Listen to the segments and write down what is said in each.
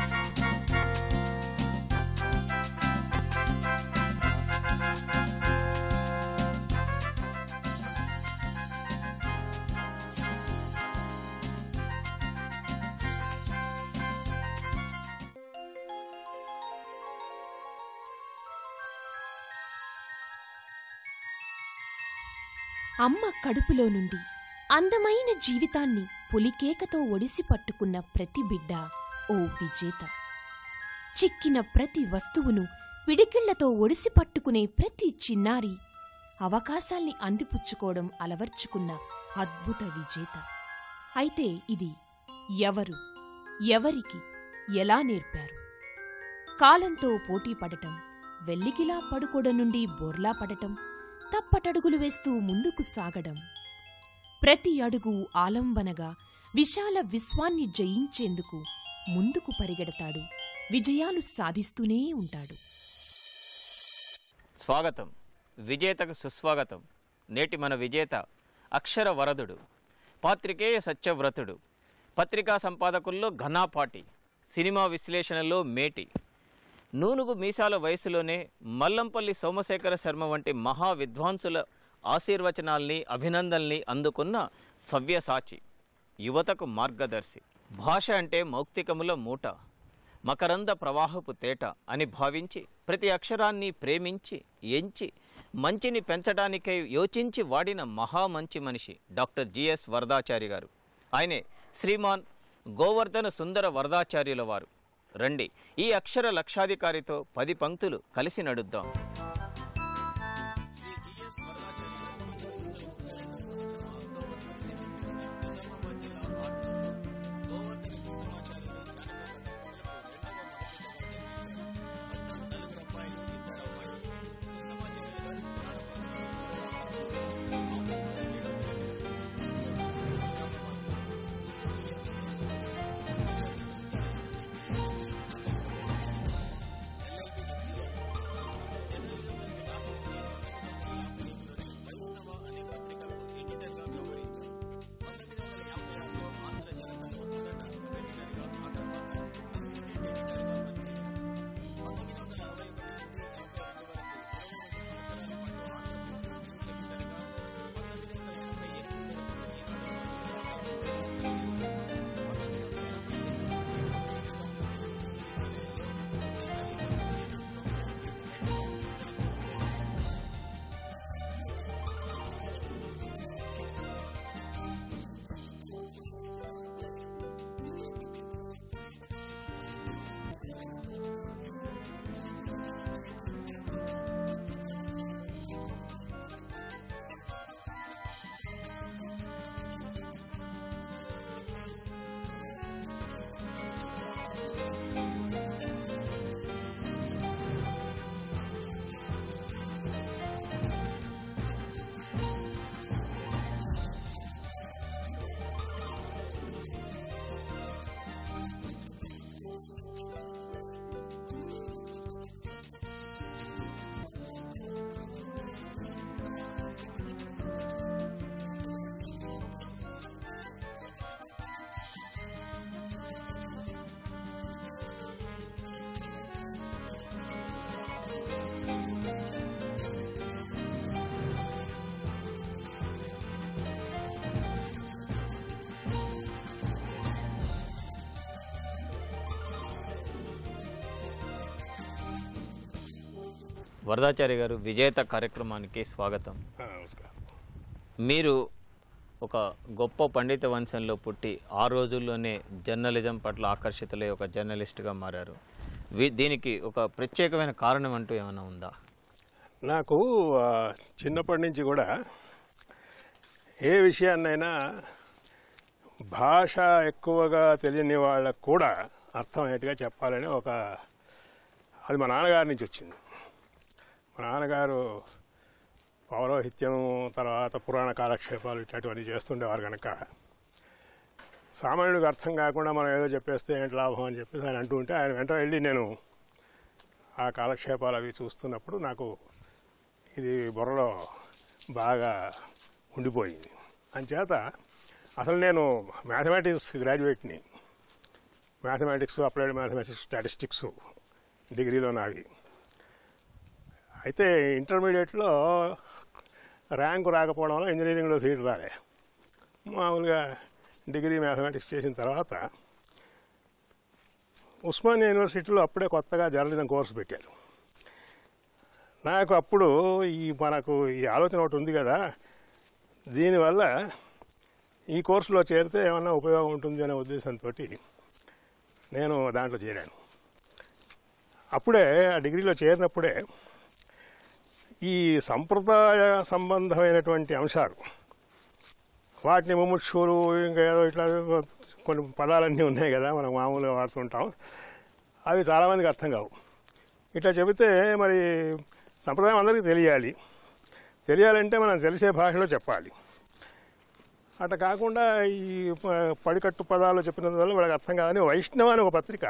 అమ్మ కడుపులో నుండి అందమైన జీవితాన్ని పులికేకతో ఒడిసి పట్టుకున్న ప్రతి బిడ్డ ఓ విజేత చిక్కిన ప్రతి వస్తువును పిడికిళ్లతో ఒడిసి పట్టుకునే ప్రతి చిన్నారి అవకాశాల్ని అందిపుచ్చుకోవడం అలవర్చుకున్న అద్భుత విజేత అయితే ఇది ఎవరు ఎవరికి ఎలా నేర్పారు కాలంతో పోటీ పడటం వెల్లికిలా పడుకోడ నుండి బోర్లా పడటం తప్పటడుగులు వేస్తూ ముందుకు సాగడం ప్రతి అడుగు ఆలంబనగా విశాల విశ్వాన్ని జయించేందుకు ముందుకు పరిగెడతాడు విజయాలు సాధిస్తూనే ఉంటాడు స్వాగతం విజేతకు సుస్వాగతం నేటి మన విజేత అక్షర వరదుడు పాత్రికేయ సత్యవ్రతుడు పత్రికా సంపాదకుల్లో ఘనాపాటి సినిమా విశ్లేషణలో మేటి నూనుగు మీసాల వయసులోనే మల్లంపల్లి సోమశేఖర శర్మ వంటి మహా విద్వాంసుల ఆశీర్వచనాల్ని అభినందనల్ని అందుకున్న సవ్యసాచి యువతకు మార్గదర్శి భాష అంటే మౌక్తికముల మూట మకరంద ప్రవాహపు తేట అని భావించి ప్రతి అక్షరాన్ని ప్రేమించి ఎంచి మంచిని పెంచడానికై యోచించి వాడిన మహా మంచి మనిషి డాక్టర్ జిఎస్ వరదాచారి గారు ఆయనే శ్రీమాన్ గోవర్ధన సుందర వరదాచార్యుల వారు రండి ఈ అక్షర లక్షాధికారితో పది పంక్తులు కలిసి నడుద్దాం వరదాచారి గారు విజేత కార్యక్రమానికి స్వాగతం నమస్కారం మీరు ఒక గొప్ప పండిత వంశంలో పుట్టి ఆ రోజుల్లోనే జర్నలిజం పట్ల ఆకర్షితులై ఒక జర్నలిస్ట్గా మారారు వీ- దీనికి ఒక ప్రత్యేకమైన కారణం అంటూ ఏమైనా ఉందా నాకు ఆ, చిన్నప్పటి నుంచి కూడా ఏ విషయాన్నైనా భాష ఎక్కువగా తెలియని వాళ్ళకు కూడా అర్థమయ్యేట్టుగా చెప్పాలని ఒక అది మా నాన్నగారి నుంచి వచ్చింది మా నాన్నగారు పౌరోహిత్యం తర్వాత పురాణ కాలక్షేపాలు ఇట్లాంటివన్నీ చేస్తుండేవారు కనుక సామాన్యుడికి అర్థం కాకుండా మనం ఏదో చెప్పేస్తే ఏంటి లాభం అని చెప్పేసి ఆయన అంటూ ఉంటే ఆయన వెంట వెళ్ళి నేను ఆ కాలక్షేపాలు అవి చూస్తున్నప్పుడు నాకు ఇది బుర్రలో బాగా ఉండిపోయింది అంచేత అసలు నేను మ్యాథమెటిక్స్ గ్రాడ్యుయేట్ని మ్యాథమెటిక్స్ అప్లైడ్ మ్యాథమెటిక్స్ స్టాటిస్టిక్స్ డిగ్రీలో నావి అయితే ఇంటర్మీడియట్లో ర్యాంకు రాకపోవడం వల్ల ఇంజనీరింగ్లో సీట్ రాలే మామూలుగా డిగ్రీ మ్యాథమెటిక్స్ చేసిన తర్వాత ఉస్మానియా యూనివర్సిటీలో అప్పుడే కొత్తగా జర్నలిజం కోర్సు పెట్టారు నాకు అప్పుడు ఈ మనకు ఈ ఆలోచన ఒకటి ఉంది కదా దీనివల్ల ఈ కోర్సులో చేరితే ఏమన్నా ఉపయోగం ఉంటుంది అనే ఉద్దేశంతో నేను దాంట్లో చేరాను అప్పుడే ఆ డిగ్రీలో చేరినప్పుడే ఈ సంప్రదాయ సంబంధమైనటువంటి అంశాలు వాటిని ముముక్షులు ఇంకా ఏదో ఇట్లా కొన్ని పదాలన్నీ ఉన్నాయి కదా మనం మామూలుగా వాడుతుంటాం అవి చాలామందికి అర్థం కావు ఇట్లా చెబితే మరి సంప్రదాయం అందరికీ తెలియాలి తెలియాలంటే మనం తెలిసే భాషలో చెప్పాలి అట్లా కాకుండా ఈ ప- పడికట్టు పదాలు చెప్పినందువల్ల వాళ్ళకి అర్థం కాదని వైష్ణవ అని ఒక పత్రిక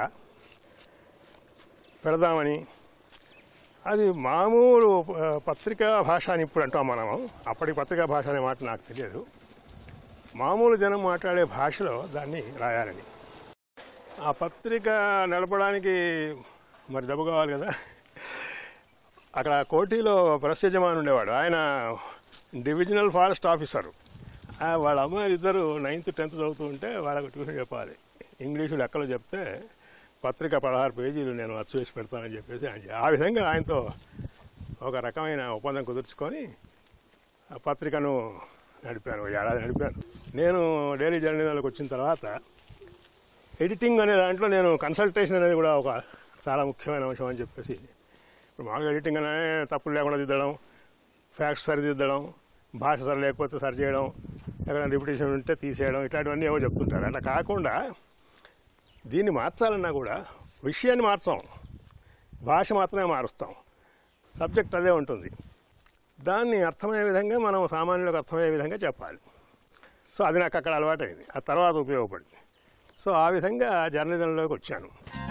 పెడదామని అది మామూలు ఆ, పత్రికా భాష అని ఇప్పుడు అంటాం మనం అప్పటి పత్రికా భాష అనే మాట నాకు తెలియదు మామూలు జనం మాట్లాడే భాషలో దాన్ని రాయాలని ఆ పత్రిక నడపడానికి మరి డబ్బు కావాలి కదా అక్కడ కోటిలో ప్రెస్ యజమాని ఉండేవాడు ఆయన డివిజనల్ ఫారెస్ట్ ఆఫీసరు ఆ వాళ్ళ అమ్మాయిలు ఇద్దరు నైన్త్ టెన్త్ చదువుతూ ఉంటే వాళ్ళకు ట్యూషన్ చెప్పాలి ఇంగ్లీషు లెక్కలు చెప్తే పత్రిక పదహారు పేజీలు నేను అచ్చు వేసి పెడతానని చెప్పేసి ఆయన చె- ఆ విధంగా ఆయనతో ఒక రకమైన ఒప్పందం కుదుర్చుకొని ఆ పత్రికను నడిపాను ఒక ఏడాది నడిపాను నేను డైలీ జర్నలిజంలోకి వచ్చిన తర్వాత ఎడిటింగ్ అనే దాంట్లో నేను కన్సల్టేషన్ అనేది కూడా ఒక చాలా ముఖ్యమైన అంశం అని చెప్పేసి ఇప్పుడు మామూలుగా ఎడిటింగ్ అనే తప్పులు లేకుండా దిద్దడం ఫ్యాక్ట్స్ సరిదిద్దడం భాష సరి లేకపోతే సరి చేయడం ఎక్కడైనా రిపిటేషన్ ఉంటే తీసేయడం ఇట్లాంటివన్నీ ఏవో చెప్తుంటారు అట్లా కాకుండా దీన్ని మార్చాలన్నా కూడా విషయాన్ని మార్చాం భాష మాత్రమే మారుస్తాం సబ్జెక్ట్ అదే ఉంటుంది దాన్ని అర్థమయ్యే విధంగా మనం సామాన్యులకు అర్థమయ్యే విధంగా చెప్పాలి సో అది నాకు అక్కడ అలవాటైంది ఆ తర్వాత ఉపయోగపడింది సో ఆ విధంగా జర్నలిజంలోకి వచ్చాను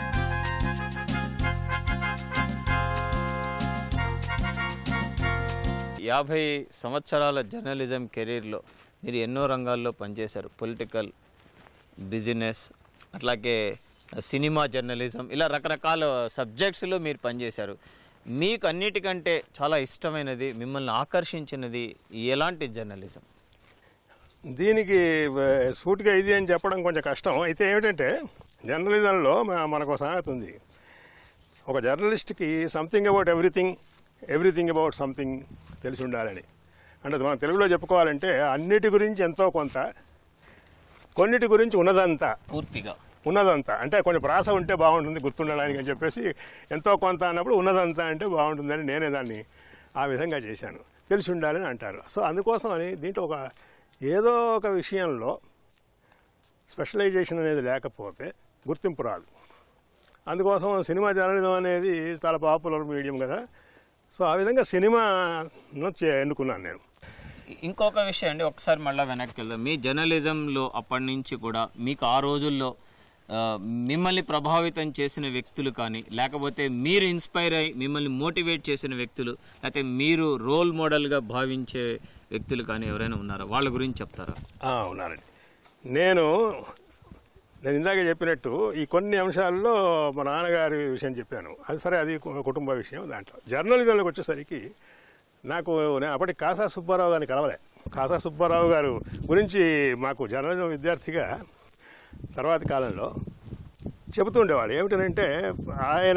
యాభై సంవత్సరాల జర్నలిజం కెరీర్లో మీరు ఎన్నో రంగాల్లో పనిచేశారు పొలిటికల్ బిజినెస్ అట్లాగే సినిమా జర్నలిజం ఇలా రకరకాల సబ్జెక్ట్స్లో మీరు పనిచేశారు మీకు అన్నిటికంటే చాలా ఇష్టమైనది మిమ్మల్ని ఆకర్షించినది ఎలాంటి జర్నలిజం దీనికి ఆ, సూటిగా ఇది అని చెప్పడం కొంచెం కష్టం అయితే ఏమిటంటే జర్నలిజంలో మ- మనకు ఒక సామెత ఉంది ఒక జర్నలిస్ట్కి something about everything everything about something తెలిసి ఉండాలని అంటే మనం తెలుగులో చెప్పుకోవాలంటే అన్నిటి గురించి ఎంతో కొంత కొన్నిటి గురించి ఉన్నదంతా పూర్తిగా ఉన్నదంతా అంటే కొంచెం ప్రాస ఉంటే బాగుంటుంది గుర్తుండడానికి అని చెప్పేసి ఎంతో కొంత అన్నప్పుడు ఉన్నదంతా అంటే బాగుంటుందని నేనే దాన్ని ఆ విధంగా చేశాను తెలిసి ఉండాలని అంటారు సో అందుకోసం అని దీంట్లో ఒక ఏదో ఒక విషయంలో స్పెషలైజేషన్ అనేది లేకపోతే గుర్తింపు రాదు అందుకోసం సినిమా జర్నలిజం అనేది చాలా పాపులర్ మీడియం కదా సో ఆ విధంగా సినిమాను చే- ఎన్నుకున్నాను నేను ఇంకొక విషయం అండి ఒకసారి మళ్ళీ వెనక్కి వెళ్దాం మీ జర్నలిజంలో అప్పటి నుంచి కూడా మీకు ఆ రోజుల్లో ఆ, మిమ్మల్ని ప్రభావితం చేసిన వ్యక్తులు కానీ లేకపోతే మీరు ఇన్స్పైర్ అయ్యి మిమ్మల్ని మోటివేట్ చేసిన వ్యక్తులు లేకపోతే మీరు రోల్ మోడల్గా భావించే వ్యక్తులు కానీ ఎవరైనా ఉన్నారా వాళ్ళ గురించి చెప్తారా ఆ, ఉన్నానండి నేను నేను ఇందాక చెప్పినట్టు ఈ కొన్ని అంశాల్లో మా నాన్నగారి విషయం చెప్పాను అది సరే అది కు- కుటుంబ విషయం దాంట్లో జర్నలిజంలోకి వచ్చేసరికి నాకు నేను అప్పటికి కాసా సుబ్బారావు గారిని కలవలే కాసా సుబ్బారావు గారు గురించి మాకు జర్నలిజం విద్యార్థిగా తర్వాతి కాలంలో చెబుతుండేవాడు ఏమిటనంటే ఆయన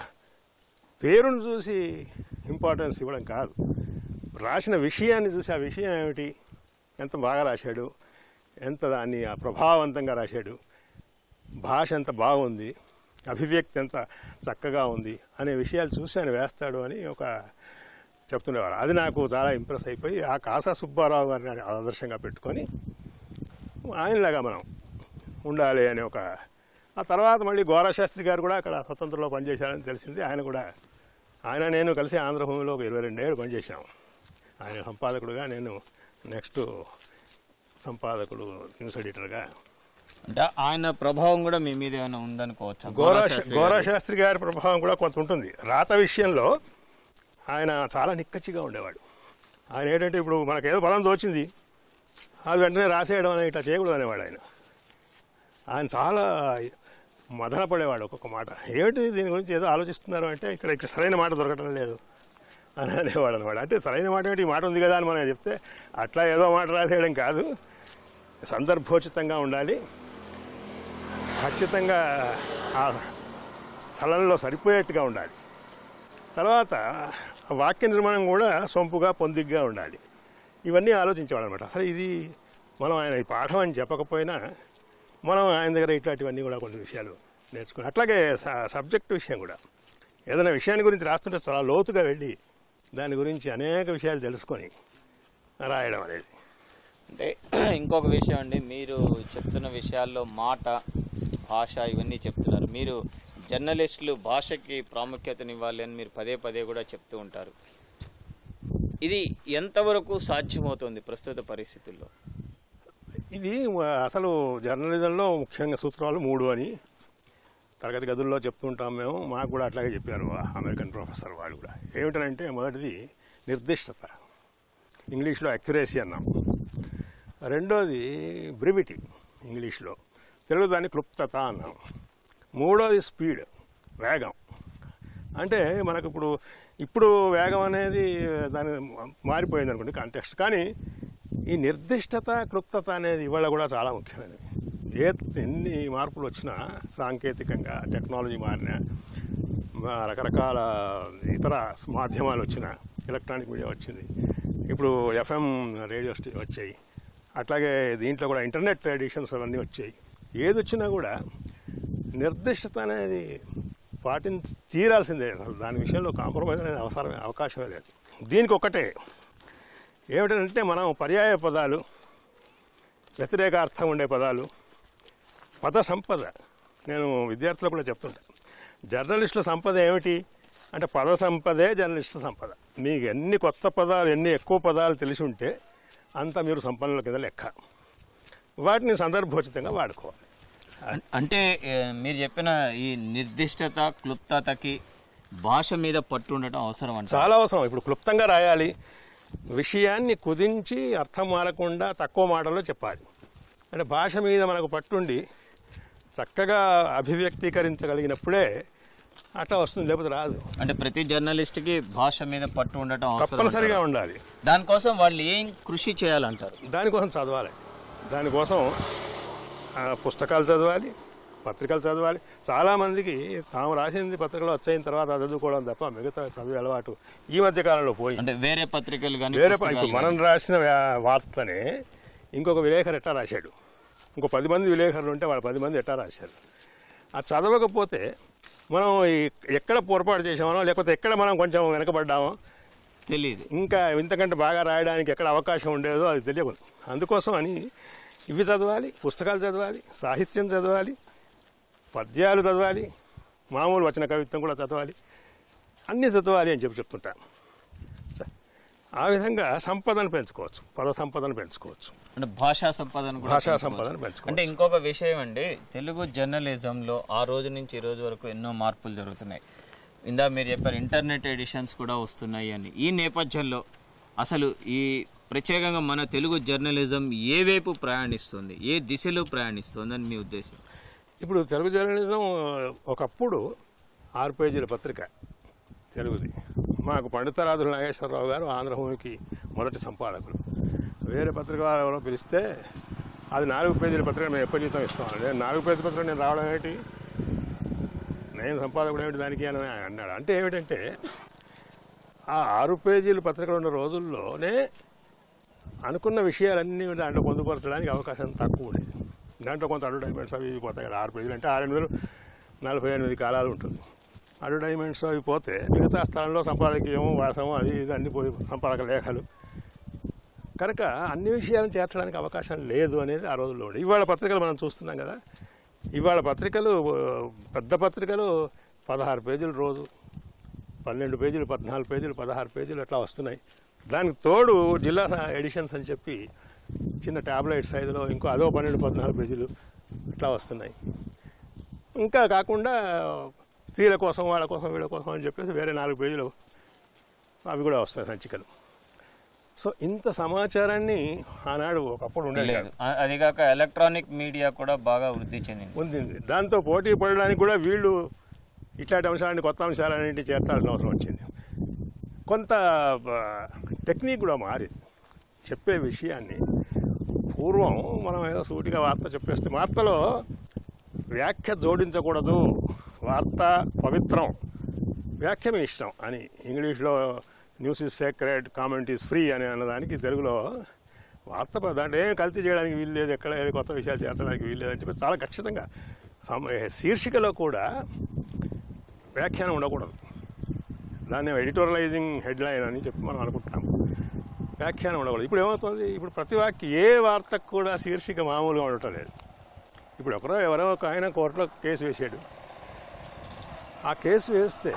పేరును చూసి ఇంపార్టెన్స్ ఇవ్వడం కాదు రాసిన విషయాన్ని చూసి ఆ విషయం ఏమిటి ఎంత బాగా రాశాడు ఎంత దాన్ని ఆ ప్రభావవంతంగా రాశాడు భాష ఎంత బాగుంది అభివ్యక్తి ఎంత చక్కగా ఉంది అనే విషయాలు చూసి ఆయన వేస్తాడు అని ఒక చెప్తుండేవారు అది నాకు చాలా ఇంప్రెస్ అయిపోయి ఆ కాసా సుబ్బారావు గారిని ఆదర్శంగా పెట్టుకొని ఆయనలాగా మనం ఉండాలి అనే ఒక ఆ తర్వాత మళ్ళీ గోరాశాస్త్రి గారు కూడా అక్కడ స్వతంత్రంలో పనిచేశారని తెలిసింది ఆయన కూడా ఆయన నేను కలిసి ఆంధ్రభూమిలో ఒక ఇరవై రెండేళ్ళు పనిచేశాం ఆయన సంపాదకుడుగా నేను నెక్స్ట్ సంపాదకుడు న్యూస్ ఎడిటర్గా అంటే ఆయన ప్రభావం కూడా మీ మీద ఏమైనా ఉందనుకోవచ్చు గోరా గోరా శాస్త్రి గారి ప్రభావం కూడా కొంత ఉంటుంది రాత విషయంలో ఆయన చాలా నిక్కచ్చిగా ఉండేవాడు ఆయన ఏంటంటే ఇప్పుడు మనకు ఏదో పదం తోచింది అది వెంటనే రాసేయడం అనే ఇట్లా చేయకూడదు అనేవాడు ఆయన ఆయన చాలా మదన పడేవాడు ఒక్కొక్క మాట ఏమిటి దీని గురించి ఏదో ఆలోచిస్తున్నారు అంటే ఇక్కడ ఇక్కడ సరైన మాట దొరకడం లేదు అని అనేవాడు అనమాట అంటే సరైన మాట ఏమిటి ఈ మాట ఉంది కదా అని మనం చెప్తే అట్లా ఏదో మాట రాసేయడం కాదు సందర్భోచితంగా ఉండాలి ఖచ్చితంగా ఆ స్థలంలో సరిపోయేట్టుగా ఉండాలి తర్వాత ఆ వాక్య నిర్మాణం కూడా సొంపుగా పొందిగ్గా ఉండాలి ఇవన్నీ ఆలోచించేవాడు అనమాట అసలు ఇది మనం ఆయన ఈ పాఠం అని చెప్పకపోయినా మనం ఆయన దగ్గర ఇట్లాంటివన్నీ కూడా కొన్ని విషయాలు నేర్చుకుని అట్లాగే స- సబ్జెక్ట్ విషయం కూడా ఏదైనా విషయాన్ని గురించి రాస్తుంటే చాలా లోతుగా వెళ్ళి దాని గురించి అనేక విషయాలు తెలుసుకొని రాయడం అనేది అంటే ఇంకొక విషయం అండి మీరు చెప్తున్న విషయాల్లో మాట భాష ఇవన్నీ చెప్తున్నారు మీరు జర్నలిస్టులు భాషకి ప్రాముఖ్యతనివ్వాలి అని మీరు పదే పదే కూడా చెప్తూ ఉంటారు ఇది ఎంతవరకు సాధ్యమవుతుంది ప్రస్తుత పరిస్థితుల్లో ఇది అసలు జర్నలిజంలో ముఖ్యంగా సూత్రాలు మూడు అని తరగతి గదుల్లో చెప్తుంటాం మేము మాకు కూడా అట్లాగే చెప్పారు ఆ అమెరికన్ ప్రొఫెసర్ వాళ్ళు కూడా ఏమిటంటే మొదటిది నిర్దిష్టత ఇంగ్లీష్లో అక్యురేసీ అన్నాం రెండోది బ్రివిటీ ఇంగ్లీష్లో తెలుగు దాన్ని క్లుప్తత అన్నాం మూడోది స్పీడ్ వేగం అంటే మనకు ఇప్పుడు ఇప్పుడు వేగం అనేది దాని మారిపోయింది అనుకోండి కాంటెక్స్ట్ కానీ ఈ నిర్దిష్టత క్లుప్తత అనేది ఇవాళ కూడా చాలా ముఖ్యమైనది ఏ ఎన్ని మార్పులు వచ్చినా సాంకేతికంగా టెక్నాలజీ మారిన రకరకాల ఇతర మాధ్యమాలు వచ్చిన ఎలక్ట్రానిక్ మీడియా వచ్చింది ఇప్పుడు ఎఫ్ఎం రేడియో స్టే వచ్చాయి అట్లాగే దీంట్లో కూడా ఇంటర్నెట్ ఎడిషన్స్ అవన్నీ వచ్చాయి ఏది వచ్చినా కూడా నిర్దిష్టత అనేది పాటించి తీరాల్సిందే అసలు దాని విషయంలో కాంప్రమైజ్ అనేది అవసరమే అవకాశమే లేదు దీనికి ఒకటే ఏమిటంటే మనం పర్యాయ పదాలు వ్యతిరేకార్థం ఉండే పదాలు పద సంపద నేను విద్యార్థులకు కూడా చెప్తుంటా జర్నలిస్టుల సంపద ఏమిటి అంటే పద సంపదే జర్నలిస్టుల సంపద మీకు ఎన్ని కొత్త పదాలు ఎన్ని ఎక్కువ పదాలు తెలిసి ఉంటే అంత మీరు సంపన్నుల కింద లెక్క వాటిని సందర్భోచితంగా వాడుకోవాలి అం- అంటే ఏ, మీరు చెప్పిన ఈ నిర్దిష్టత క్లుప్తతకి భాష మీద పట్టు ఉండటం అవసరం అంట చాలా అవసరం ఇప్పుడు క్లుప్తంగా రాయాలి విషయాన్ని కుదించి అర్థం మారకుండా తక్కువ మాటల్లో చెప్పాలి అంటే భాష మీద మనకు పట్టుండి చక్కగా అభివ్యక్తీకరించగలిగినప్పుడే అట్లా వస్తుంది లేకపోతే రాదు అంటే ప్రతి జర్నలిస్ట్కి భాష మీద పట్టు ఉండటం అవసరం తప్పనిసరిగా అంటారు. ఉండాలి దానికోసం వాళ్ళు ఏం కృషి చేయాలంటారు దానికోసం చదవాలి దానికోసం ఆ, పుస్తకాలు చదవాలి పత్రికలు చదవాలి చాలామందికి తాము రాసింది పత్రికలు వచ్చైన తర్వాత అది చదువుకోవడం తప్ప మిగతా చదువు అలవాటు ఈ మధ్య కాలంలో పోయి అంటే వేరే పత్రికలు కానీ వేరే ప- ఇప్పుడు మనం రాసిన వ్యా- వార్తనే ఇంకొక విలేకరు ఎట్టా రాశాడు ఇంకో పది మంది విలేకరులు ఉంటే వాళ్ళ పది మంది ఎట్టా రాశారు ఆ చదవకపోతే మనం ఈ- ఎక్కడ పొరపాటు చేసామనో లేకపోతే ఎక్కడ మనం కొంచెం వెనకబడ్డామో తెలియదు ఇంకా ఇంతకంటే బాగా రాయడానికి ఎక్కడ అవకాశం ఉండేదో అది తెలియదు అందుకోసం అని ఇవి చదవాలి పుస్తకాలు చదవాలి సాహిత్యం చదవాలి పద్యాలు చదవాలి మామూలు వచన కవిత్వం కూడా చదవాలి అన్నీ చదవాలి అని చెప్పి చెప్తుంటాను స- ఆ విధంగా సంపదను పెంచుకోవచ్చు పద సంపదను పెంచుకోవచ్చు అంటే భాషా సంపదను కూడా భాషా పెంచుకోవచ్చు. సంపదను పెంచుకోవచ్చు అంటే ఇంకొక విషయం అండి తెలుగు జర్నలిజంలో ఆ రోజు నుంచి ఈ రోజు వరకు ఎన్నో మార్పులు జరుగుతున్నాయి ఇందా మీరు చెప్పారు ఇంటర్నెట్ ఎడిషన్స్ కూడా వస్తున్నాయి అని ఈ నేపథ్యంలో అసలు ఈ ప్రత్యేకంగా మన తెలుగు జర్నలిజం ఏ వైపు ప్రయాణిస్తుంది ఏ దిశలో ప్రయాణిస్తుంది అని మీ ఉద్దేశం ఇప్పుడు తెలుగు జర్నలిజం ఒకప్పుడు ఆరు పేజీల పత్రిక తెలుగుది మాకు పండితరాజుల నాగేశ్వరరావు గారు ఆంధ్రభూమికి మొదటి సంపాదకులు వేరే పత్రిక వారు ఎవరో పిలిస్తే అది నాలుగు పేజీల పత్రిక మేము ఎప్పటి జీతం ఇస్తాం నేను నాలుగు పేజీల పత్రిక నేను రావడం ఏంటి నేను సంపాదకుడు ఏమిటి దానికి అని ఆయన అన్నాడు అంటే ఏమిటంటే ఆ ఆరు పేజీల పత్రికలు ఉన్న రోజుల్లోనే అనుకున్న విషయాలన్నీ దాంట్లో పొందుపరచడానికి అవకాశం తక్కువ ఉండేది దాంట్లో కొంత అడ్వర్టైజ్మెంట్స్ అవి ఇవి పోతాయి కదా ఆరు పేజీలు అంటే ఆరు ఎనిమిది నలభై ఎనిమిది కాలాలు ఉంటుంది అడ్వర్టైజ్మెంట్స్ అవి పోతే మిగతా స్థలంలో సంపాదకీయం వాసం అది ఇది అన్ని పోయి సంపాదక లేఖలు కనుక అన్ని విషయాలను చేర్చడానికి అవకాశం లేదు అనేది ఆ రోజుల్లో ఉండేది ఇవాళ పత్రికలు మనం చూస్తున్నాం కదా ఇవాళ పత్రికలు పెద్ద పత్రికలు పదహారు పేజీలు రోజు పన్నెండు పేజీలు పద్నాలుగు పేజీలు పదహారు పేజీలు అట్లా వస్తున్నాయి దానికి తోడు జిల్లా స- ఎడిషన్స్ అని చెప్పి చిన్న ట్యాబ్లెట్ సైజులో ఇంకో అదో పన్నెండు పద్నాలుగు పేజీలు అట్లా వస్తున్నాయి ఇంకా కాకుండా స్త్రీల కోసం వాళ్ళ కోసం వీళ్ళ కోసం అని చెప్పేసి వేరే నాలుగు పేజీలు అవి కూడా వస్తాయి సంచికలు సో ఇంత సమాచారాన్ని ఆనాడు ఒకప్పుడు ఉండేది లేదు అ- అదిగాక ఎలక్ట్రానిక్ మీడియా కూడా బాగా వృద్ధి చెందింది ఉంది దాంతో పోటీ పడడానికి కూడా వీళ్ళు ఇట్లాంటి అంశాలని కొత్త అంశాలన్నింటి చేర్చాల్సిన అవసరం వచ్చింది కొంత ఆ, టెక్నిక్ కూడా మారింది చెప్పే విషయాన్ని పూర్వం మనం ఏదో సూటిగా వార్త చెప్పేస్తే వార్తలో వ్యాఖ్య జోడించకూడదు వార్త పవిత్రం వ్యాఖ్య మీ ఇష్టం అని ఇంగ్లీష్లో news is sacred comment is free అని అన్నదానికి తెలుగులో వార్త ప- దాంట్లో ఏం కల్తీ చేయడానికి వీలు లేదు ఎక్కడ ఏది కొత్త విషయాలు చేర్చడానికి వీలు లేదని చెప్పి చాలా ఖచ్చితంగా సమ శీర్షికలో కూడా వ్యాఖ్యానం ఉండకూడదు దాన్ని ఎడిటోరలైజింగ్ హెడ్లైన్ అని చెప్పి మనం అనుకుంటున్నాం వ్యాఖ్యానం ఉండకూడదు ఇప్పుడు ఏమవుతుంది ఇప్పుడు ప్రతి వాక్య ఏ వార్తకు కూడా శీర్షిక మామూలుగా ఉండటం లేదు ఇప్పుడు ఒకరో ఎవరో ఒక ఆయన కోర్టులో కేసు వేసాడు ఆ కేసు వేస్తే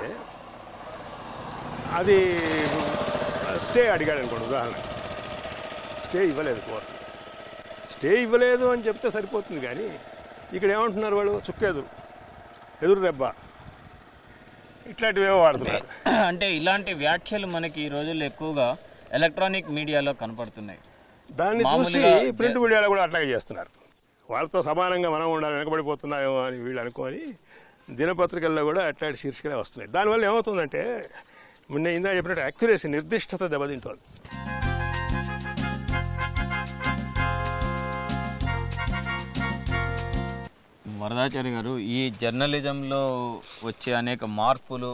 అది స్టే అడిగాడు అనుకోండి ఉదాహరణ స్టే ఇవ్వలేదు కోర్టు స్టే ఇవ్వలేదు అని చెప్తే సరిపోతుంది కానీ ఇక్కడ ఏమంటున్నారు వాళ్ళు చుక్కెదురు ఎదురు దెబ్బ ఇట్లాంటివేవో వాడుతున్నారు అంటే ఇలాంటి వ్యాఖ్యలు మనకి ఈ రోజుల్లో ఎక్కువగా ఎలక్ట్రానిక్ మీడియాలో కనపడుతున్నాయి దాన్ని చూసి మామూలుగా ప్రింట్ మీడియాలో కూడా అట్లాగే చేస్తున్నారు వాళ్ళతో సమానంగా మనం ఉండాలి వెనకబడిపోతున్నామో అని వీళ్ళు అనుకొని దినపత్రికల్లో కూడా అట్లాంటి శీర్షికలే వస్తున్నాయి దానివల్ల ఏమవుతుందంటే నేను ఇందా చెప్పినట్టు యాక్యురసీ నిర్దిష్టత దెబ్బతింటోంది వరదాచారి గారు ఈ జర్నలిజంలో వచ్చే అనేక మార్పులు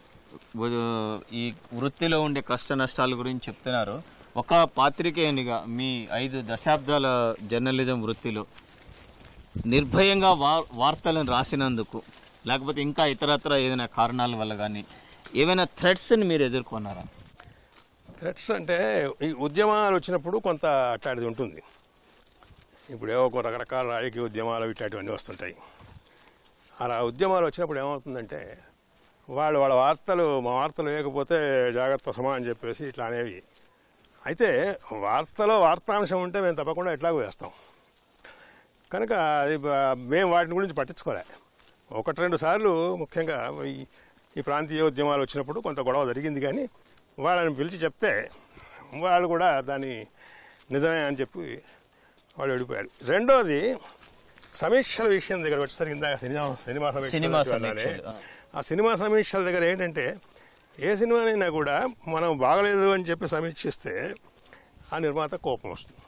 ఉ- ఈ వృత్తిలో ఉండే కష్ట నష్టాల గురించి చెప్తున్నారు ఒక పాత్రికేయునిగా మీ ఐదు దశాబ్దాల జర్నలిజం వృత్తిలో నిర్భయంగా వా- వార్తలను రాసినందుకు లేకపోతే ఇంకా ఇతరత్ర ఏదైనా కారణాల వల్ల కానీ ఏవైనా థ్రెడ్స్ని మీరు ఎదుర్కొన్నారా థ్రెట్స్ అంటే ఈ ఉద్యమాలు వచ్చినప్పుడు కొంత అట్లాంటిది ఉంటుంది ఇప్పుడు ఏవో ఒక రకరకాల రాజకీయ ఉద్యమాలు ఇట్లాంటివన్నీ వస్తుంటాయి అలా ఉద్యమాలు వచ్చినప్పుడు ఏమవుతుందంటే వాళ్ళు వాళ్ళ వార్తలు మా వార్తలు లేకపోతే జాగ్రత్త సమా అని చెప్పేసి ఇట్లా అనేవి అయితే వార్తలో వార్తాంశం ఉంటే మేము తప్పకుండా ఎట్లాగో వేస్తాం కనుక అది బ- మేము వాటిని గురించి పట్టించుకోలే ఒకటి రెండు సార్లు ముఖ్యంగా ఈ ఈ ప్రాంతీయ ఉద్యమాలు వచ్చినప్పుడు కొంత గొడవ జరిగింది కానీ వాళ్ళని పిలిచి చెప్తే వాళ్ళు కూడా దాన్ని నిజమే అని చెప్పి వాళ్ళు వెళ్ళిపోయారు రెండోది సమీక్షల విషయం దగ్గర వచ్చేసరికి ఇందాక సినిమా సినిమా సమీక్షలు సినిమా గురించి అన్నారే. సమీక్షలు, ఆ. ఆ సినిమా సమీక్షల దగ్గర ఏంటంటే ఏ సినిమానైనా కూడా మనం బాగలేదు అని చెప్పి సమీక్షిస్తే ఆ నిర్మాత కోపం వస్తుంది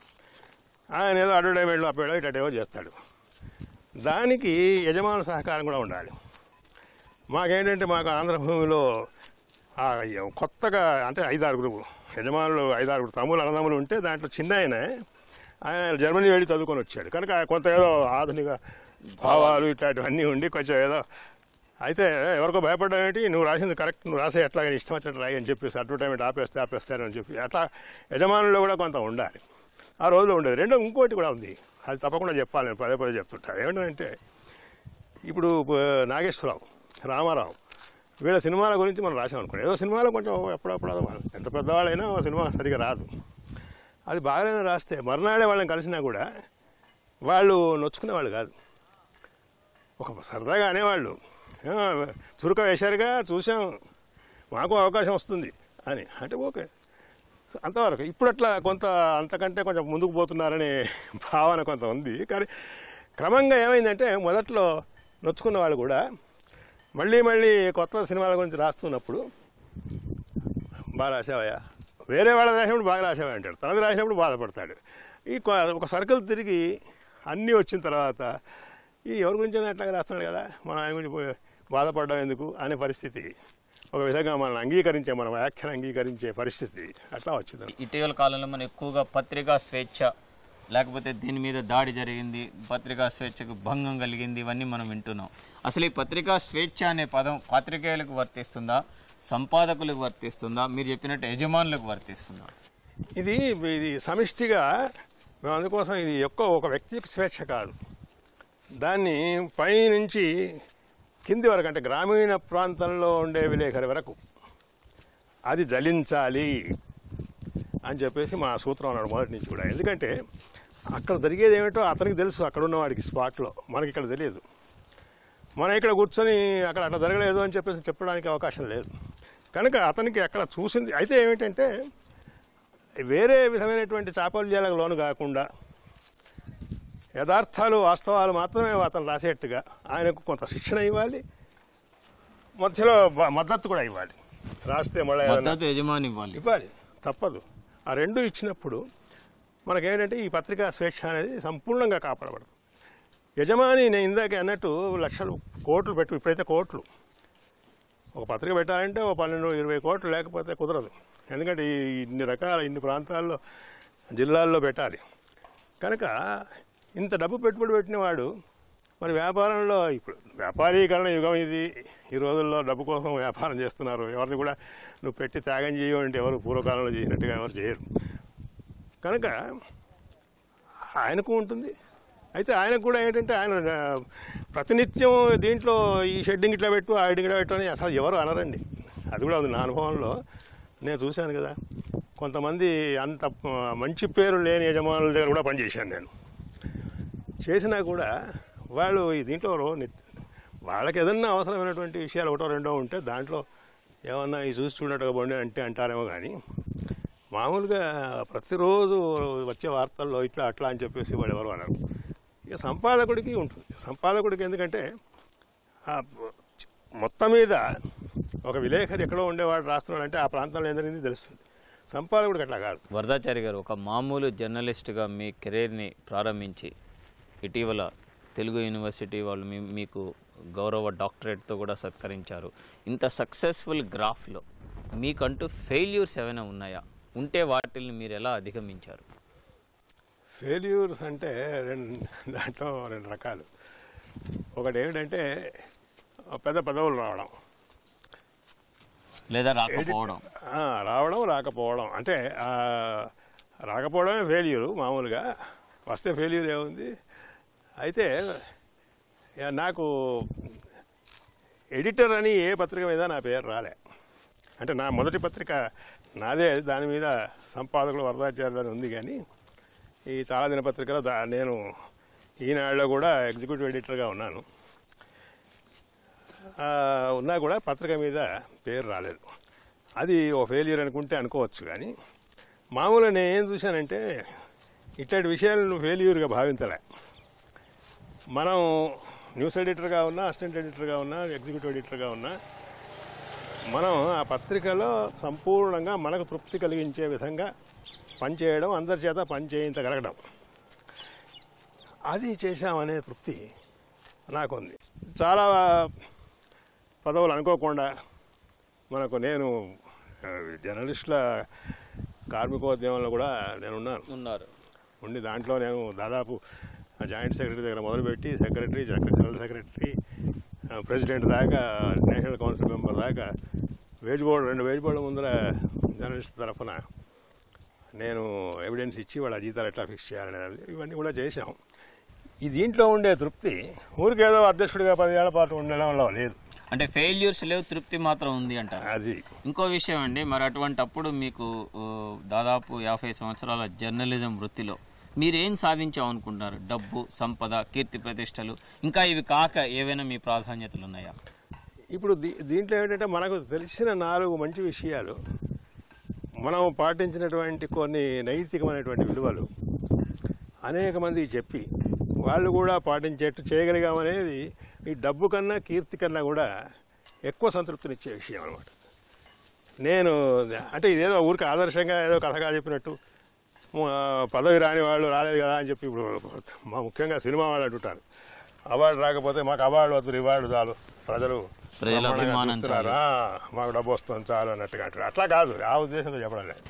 ఆయన ఏదో అడ్వర్టైజ్మెంట్లు అప్పాడో ఇట్లాంటివో చేస్తాడు దానికి యజమానుల సహకారం కూడా ఉండాలి మాకేంటంటే మాకు ఆంధ్రభూమిలో ఆ కొత్తగా అంటే ఐదారుగురు యజమానులు ఐదారుగురు తమ్ములు అన్నదమ్ములు ఉంటే దాంట్లో చిన్న ఆయన ఆయన జర్మనీ వెళ్ళి చదువుకొని వచ్చాడు కనుక కొంత ఏదో ఆధునిక భావాలు ఇట్లాంటివన్నీ ఉండి కొంచెం ఏదో అయితే ఎవరికో భయపడడం ఏంటి నువ్వు రాసింది కరెక్ట్ నువ్వు రాసే ఎట్లా ఇష్టం వచ్చినట్టు రాయి అని చెప్పేసి అడ్వర్టైజ్మెంట్ ఆపేస్తే ఆపేస్తారు అని చెప్పి అట్లా యజమానుల్లో కూడా కొంత ఉండాలి ఆ రోజులో ఉండేది రెండో ఇంకోటి కూడా ఉంది అది తప్పకుండా చెప్పాలి నేను పదే పదే చెప్తుంటా ఏమిటంటే ఇప్పుడు ఆ, నాగేశ్వరరావు రామారావు వీళ్ళ సినిమాల గురించి మనం రాసాం అనుకోండి ఏదో సినిమాలో కొంచెం ఎప్పుడప్పుడు అదో ఎంత పెద్దవాళ్ళైనా ఓ సినిమా సరిగా రాదు అది బాగాలేదని రాస్తే మర్నాడే వాళ్ళని కలిసినా కూడా వాళ్ళు నొచ్చుకునేవాళ్ళు కాదు ఒక సరదాగా అనేవాళ్ళు "ఆ, చురుక వేశారుగా చూసాం మాకు అవకాశం వస్తుంది అని అంటే ఓకే అంతవరకు ఇప్పుడు అట్లా కొంత అంతకంటే కొంచెం ముందుకు పోతున్నారనే భావన కొంత ఉంది కానీ క్రమంగా ఏమైందంటే మొదట్లో నొచ్చుకున్న వాళ్ళు కూడా మళ్ళీ మళ్ళీ కొత్త సినిమాల గురించి రాస్తున్నప్పుడు బాగా రాసావయ్యా వేరే వాళ్ళ రాసినప్పుడు బాగా రాసావా అంటాడు తనది రాసినప్పుడు బాధపడతాడు ఈ కొ- ఒక సర్కిల్ తిరిగి అన్నీ వచ్చిన తర్వాత ఈ ఎవరి గురించి అట్లాగే రాస్తున్నాడు కదా మనం ఆయన గురించి పోయి బాధపడడం ఎందుకు అనే పరిస్థితి ఒక విధంగా మనం అంగీకరించే మన వ్యాఖ్యను అంగీకరించే పరిస్థితి అట్లా వచ్చింది ఇటీవల కాలంలో మనం ఎక్కువగా పత్రికా స్వేచ్ఛ లేకపోతే దీని మీద దాడి జరిగింది పత్రికా స్వేచ్ఛకు భంగం కలిగింది ఇవన్నీ మనం వింటున్నాం అసలు ఈ పత్రికా స్వేచ్ఛ అనే పదం పాత్రికేయులకు వర్తిస్తుందా సంపాదకులకు వర్తిస్తుందా మీరు చెప్పినట్టు యజమానులకు వర్తిస్తుందా ఇది ఇది సమిష్టిగా మేము అందుకోసం ఇది యొక్క ఒక వ్యక్తికి స్వేచ్ఛ కాదు దాన్ని పై నుంచి కింది వరకు అంటే గ్రామీణ ప్రాంతంలో ఉండే విలేకరి వరకు అది జలించాలి అని చెప్పేసి మా సూత్రం అన్నాడు మొదటి నుంచి కూడా ఎందుకంటే అక్కడ జరిగేది ఏమిటో అతనికి తెలుసు అక్కడ ఉన్న వాడికి స్పాట్లో మనకి ఇక్కడ తెలియదు మనం ఇక్కడ కూర్చొని అక్కడ అట్లా జరగలేదు అని చెప్పేసి చెప్పడానికి అవకాశం లేదు కనుక అతనికి అక్కడ చూసింది అయితే ఏమిటంటే వేరే విధమైనటువంటి చాపల్యాలకు లోను కాకుండా యథార్థాలు వాస్తవాలు మాత్రమే అతను రాసేట్టుగా ఆయనకు కొంత శిక్షణ ఇవ్వాలి మధ్యలో బ- మద్దతు కూడా ఇవ్వాలి రాస్తే మళ్ళీ ఏదైనా మద్దతు యజమాని ఇవ్వాలి ఇవ్వాలి తప్పదు ఆ రెండు ఇచ్చినప్పుడు మనకేంటంటే ఈ పత్రికా స్వేచ్ఛ అనేది సంపూర్ణంగా కాపాడబడుతుంది యజమాని నేను ఇందాక అన్నట్టు లక్షలు కోట్లు పెట్టు ఇప్పుడైతే కోట్లు ఒక పత్రిక పెట్టాలంటే ఓ పన్నెండు ఇరవై కోట్లు లేకపోతే కుదరదు ఎందుకంటే ఈ ఇన్ని రకాల ఇన్ని ప్రాంతాల్లో జిల్లాల్లో పెట్టాలి కనుక ఇంత డబ్బు పెట్టుబడి పెట్టిన వాడు మరి వ్యాపారంలో ఇప్పుడు వ్యాపారీకరణ యుగం ఇది ఈ రోజుల్లో డబ్బు కోసం వ్యాపారం చేస్తున్నారు ఎవరిని కూడా నువ్వు పెట్టి త్యాగం చేయవు అంటే ఎవరు పూర్వకాలంలో చేసినట్టుగా ఎవరు చేయరు కనుక ఆయనకు ఉంటుంది అయితే ఆయనకు కూడా ఏంటంటే ఆయన ఆ, ప్రతినిత్యం దీంట్లో ఈ షెడ్డింగ్ ఇట్లా పెట్టు ఆ షెడ్డింగ్ ఇట్లా పెట్టు అని అసలు ఎవరు అనరండి అది కూడా ఉంది నా అనుభవంలో నేను చూశాను కదా కొంతమంది అంత ఆ, మంచి పేరు లేని యజమానుల దగ్గర కూడా పనిచేశాను నేను చేసినా కూడా వాళ్ళు ఈ దీంట్లో రో- నిత్- వాళ్ళకి ఏదన్నా అవసరమైనటువంటి విషయాలు ఒకటో రెండో ఉంటే దాంట్లో ఏమన్నా ఈ చూసి చూడట్టుగా బండి అంటే అంటారేమో కానీ మామూలుగా ప్రతిరోజు వచ్చే వార్తల్లో ఇట్లా అట్లా అని చెప్పేసి వాడు ఎవరు అన్నారు ఇక సంపాదకుడికి ఉంటుంది సంపాదకుడికి ఎందుకంటే ఆ మొత్తం మీద ఒక విలేకరి ఎక్కడో ఉండేవాడు రాస్తున్నాడంటే ఆ ప్రాంతంలో ఏం జరిగింది తెలుస్తుంది సంపాదకుడికి అట్లా కాదు వరదాచారి గారు ఒక మామూలు జర్నలిస్ట్గా మీ కెరీర్ని ప్రారంభించి ఇటీవల తెలుగు యూనివర్సిటీ వాళ్ళు మీ మీకు గౌరవ డాక్టరేట్తో కూడా సత్కరించారు ఇంత సక్సెస్ఫుల్ గ్రాఫ్లో మీకంటూ ఫెయిల్యూర్స్ ఏమైనా ఉన్నాయా ఉంటే వాటిని మీరు ఎలా అధిగమించారు ఫెయిల్యూర్స్ అంటే రెండు దాంట్లో రెండు రకాలు ఒకటి ఏమిటంటే పెద్ద పదవులు రావడం లేదా రాకపోవడం ఆ, రావడం రాకపోవడం అంటే ఆ, రాకపోవడమే ఫెయిల్యూరు మామూలుగా వస్తే ఫెయిల్యూర్ ఏముంది అయితే యా, నాకు ఎడిటర్ అని ఏ పత్రిక మీద నా పేరు రాలే అంటే నా మొదటి పత్రిక నాదే దాని మీద సంపాదకులు వరదాచార్యులు అని ఉంది కానీ ఈ చాలా దినపత్రికలో దా నేను ఈనాడులో కూడా ఎగ్జిక్యూటివ్ ఎడిటర్గా ఉన్నాను ఆ, ఉన్నా కూడా పత్రిక మీద పేరు రాలేదు అది ఓ ఫెయిల్యూర్ అనుకుంటే అనుకోవచ్చు కానీ మామూలుగా నేను ఏం చూశానంటే ఇట్లాంటి విషయాలు నువ్వు ఫెయిల్యూర్గా భావించలే మనం న్యూస్ ఎడిటర్గా ఉన్నా అసిస్టెంట్ ఎడిటర్గా ఉన్నా ఎగ్జిక్యూటివ్ ఎడిటర్గా ఉన్నా మనం ఆ పత్రికలో సంపూర్ణంగా మనకు తృప్తి కలిగించే విధంగా పనిచేయడం అందరి చేత పని చేయించగలగడం అది చేశామనే తృప్తి నాకుంది చాలా పదవులు అనుకోకుండా మనకు నేను ఆ, జర్నలిస్టుల కార్మికోద్యమంలో కూడా నేను ఉన్నాను ఉన్నారు ఉండి దాంట్లో నేను దాదాపు జాయింట్ సెక్రటరీ దగ్గర మొదలుపెట్టి సెక్రటరీ జనరల్ సెక్రటరీ ఆ, ప్రెసిడెంట్ దాకా నేషనల్ కౌన్సిల్ మెంబర్ దాకా వేజ్ బోర్డు రెండు వేజ్ బోర్డు ముందర జర్నలిస్ట్ తరఫున నేను ఎవిడెన్స్ ఇచ్చి వాళ్ళ జీతాలు ఎట్లా ఫిక్స్ చేయాలనేది ఇవన్నీ కూడా చేశాం ఈ దీంట్లో ఉండే తృప్తి ఊరికేదో అధ్యక్షుడిగా పదేళ్ల పాటు ఉండడంలో లేదు అంటే ఫెయిల్యూర్స్ లేవు తృప్తి మాత్రం ఉంది అంటారు అది ఇంకో విషయం అండి మరి అటువంటి అప్పుడు మీకు ఆ, దాదాపు యాభై సంవత్సరాల జర్నలిజం వృత్తిలో మీరేం సాధించాం అనుకుంటున్నారు డబ్బు సంపద కీర్తి ప్రతిష్టలు ఇంకా ఇవి కాక ఏవైనా మీ ప్రాధాన్యతలు ఉన్నాయా ఇప్పుడు దీ- దీంట్లో ఏంటంటే మనకు తెలిసిన నాలుగు మంచి విషయాలు మనం పాటించినటువంటి కొన్ని నైతికమైనటువంటి విలువలు అనేక మందికి చెప్పి వాళ్ళు కూడా పాటించేట్టు చేయగలిగామనేది ఈ డబ్బు కన్నా కీర్తి కన్నా కూడా ఎక్కువ సంతృప్తినిచ్చే విషయం అనమాట నేను అంటే ఇదేదో ఊరికి ఆదర్శంగా ఏదో కథగా చెప్పినట్టు ఆ, పదవి రాని వాళ్ళు రాలేదు కదా అని చెప్పి ఇప్పుడు మా ముఖ్యంగా సినిమా వాళ్ళు అంటుంటారు అవార్డు రాకపోతే మాకు అవార్డు వద్దు రివార్డు చాలు ప్రజలు ప్రజల బ్రహ్మాండంగా అభిమానం చూస్తున్నారు. ఆ, మాకు డబ్బు వస్తుంది చాలు అన్నట్టుగా అంటారు అట్లా కాదు ఆ ఉద్దేశంతో చెప్పడం లేదు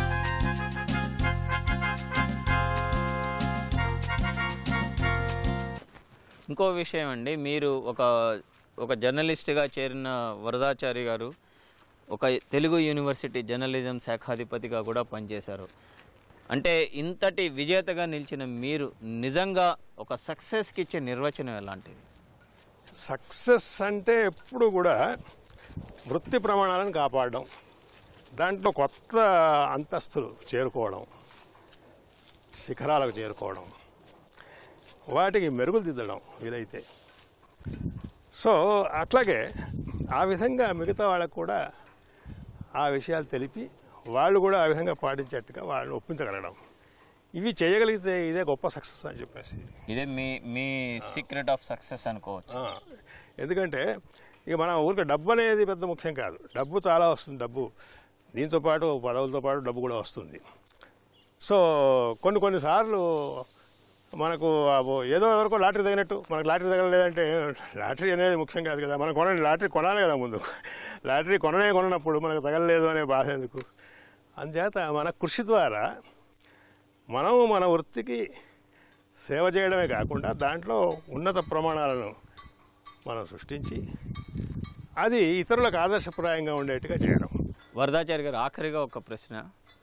ఇంకో విషయం అండి మీరు ఒక ఒక జర్నలిస్ట్గా చేరిన వరదాచారి గారు ఒక తెలుగు యూనివర్సిటీ జర్నలిజం శాఖాధిపతిగా కూడా పనిచేశారు అంటే ఇంతటి విజేతగా నిలిచిన మీరు నిజంగా ఒక సక్సెస్కి ఇచ్చే నిర్వచనం ఎలాంటిది సక్సెస్ అంటే ఎప్పుడు కూడా వృత్తి ప్రమాణాలను కాపాడడం దాంట్లో కొత్త అంతస్తులు చేరుకోవడం శిఖరాలకు చేరుకోవడం వాటికి మెరుగులు దిద్దడం వీలైతే సో అట్లాగే ఆ విధంగా మిగతా వాళ్ళకు కూడా ఆ విషయాలు తెలిపి వాళ్ళు కూడా ఆ విధంగా పాటించేట్టుగా వాళ్ళని ఒప్పించగలగడం ఇవి చేయగలిగితే ఇదే గొప్ప సక్సెస్ అని చెప్పేసి ఇదే మీ మీ సీక్రెట్ ఆఫ్ సక్సెస్ అనుకోవచ్చు ఆ, ఎందుకంటే ఇక మన ఊరికి డబ్బు అనేది పెద్ద ముఖ్యం కాదు డబ్బు చాలా వస్తుంది డబ్బు దీంతో పాటు పదవులతో పాటు డబ్బు కూడా వస్తుంది సో కొన్ని కొన్నిసార్లు మనకు ఆ ఓ- ఏదో ఎవరికో లాటరీ తగినట్టు మనకు లాటరీ తగలలేదంటే లాటరీ అనేది ముఖ్యం కాదు కదా మనం కొన లాటరీ కొనాలి కదా ముందు లాటరీ కొననే కొనప్పుడు మనకు తగలలేదు అనే బాధ ఎందుకు అందుచేత మన కృషి ద్వారా మనం మన వృత్తికి సేవ చేయడమే కాకుండా దాంట్లో ఉన్నత ప్రమాణాలను మనం సృష్టించి అది ఇతరులకు ఆదర్శప్రాయంగా ఉండేట్టుగా చేయడం వరదాచారి గారు ఆఖరిగా ఒక ప్రశ్న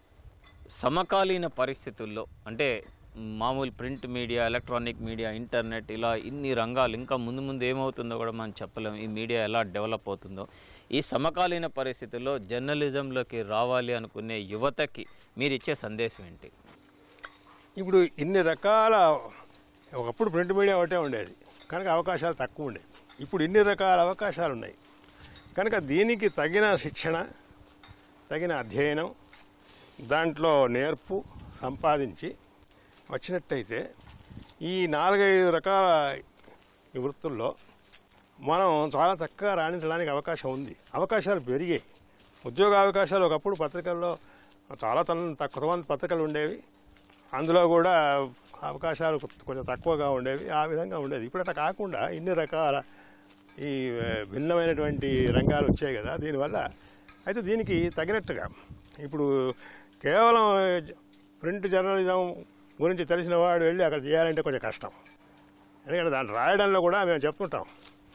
సమకాలీన పరిస్థితుల్లో అంటే మామూలు print media electronic media internet ఇలా ఇన్ని రంగాలు ఇంకా ముందు ముందు ఏమవుతుందో కూడా మనం చెప్పలేం ఈ మీడియా ఎలా డెవలప్ అవుతుందో ఈ సమకాలీన పరిస్థితుల్లో జర్నలిజంలోకి రావాలి అనుకునే యువతకి మీరు ఇచ్చే సందేశం ఏంటి ఇప్పుడు ఇన్ని రకాల ఒకప్పుడు ప్రింట్ మీడియా ఒకటే ఉండేది కనుక అవకాశాలు తక్కువ ఉండేవి ఇప్పుడు ఇన్ని రకాల అవకాశాలు ఉన్నాయి కనుక దీనికి తగిన శిక్షణ తగిన అధ్యయనం దాంట్లో నేర్పు సంపాదించి వచ్చినట్టయితే ఈ నాలుగైదు రకాల ఈ వృత్తుల్లో మనం చాలా చక్కగా రాణించడానికి అవకాశం ఉంది అవకాశాలు పెరిగాయి ఉద్యోగ అవకాశాలు ఒకప్పుడు పత్రికల్లో చాలా తన తక్కువ మంది పత్రికలు ఉండేవి అందులో కూడా అవకాశాలు కొంచెం తక్కువగా ఉండేవి ఆ విధంగా ఉండేది ఇప్పుడు అట్లా కాకుండా ఇన్ని రకాల ఈ ఆ, భిన్నమైనటువంటి రంగాలు వచ్చాయి కదా దీనివల్ల అయితే దీనికి తగినట్టుగా ఇప్పుడు కేవలం జ- ప్రింట్ జర్నలిజం గురించి తెలిసిన వాడు వెళ్ళి అక్కడ చేయాలంటే కొంచెం కష్టం ఎందుకంటే దాన్ని రాయడంలో కూడా మేము చెప్తుంటాం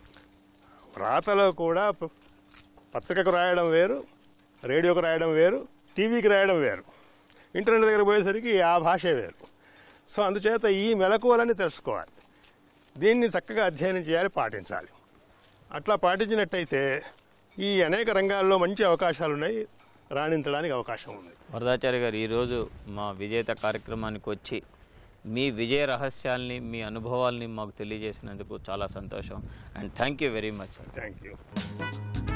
రాతలో కూడా ప- పత్రికకు రాయడం వేరు రేడియోకు రాయడం వేరు టీవీకి రాయడం వేరు ఇంటర్నెట్ దగ్గర పోయేసరికి ఆ భాషే వేరు సో అందుచేత ఈ మెలకువలని తెలుసుకోవాలి దీన్ని చక్కగా అధ్యయనం చేయాలి పాటించాలి అట్లా పాటించినట్టయితే ఈ అనేక రంగాల్లో మంచి అవకాశాలు ఉన్నాయి రాణించడానికి అవకాశం ఉంది వరదాచారి గారు ఈరోజు మా విజేత కార్యక్రమానికి వచ్చి మీ విజయ రహస్యాల్ని మీ అనుభవాల్ని మాకు తెలియజేసినందుకు చాలా సంతోషం and thank you very much sir thank you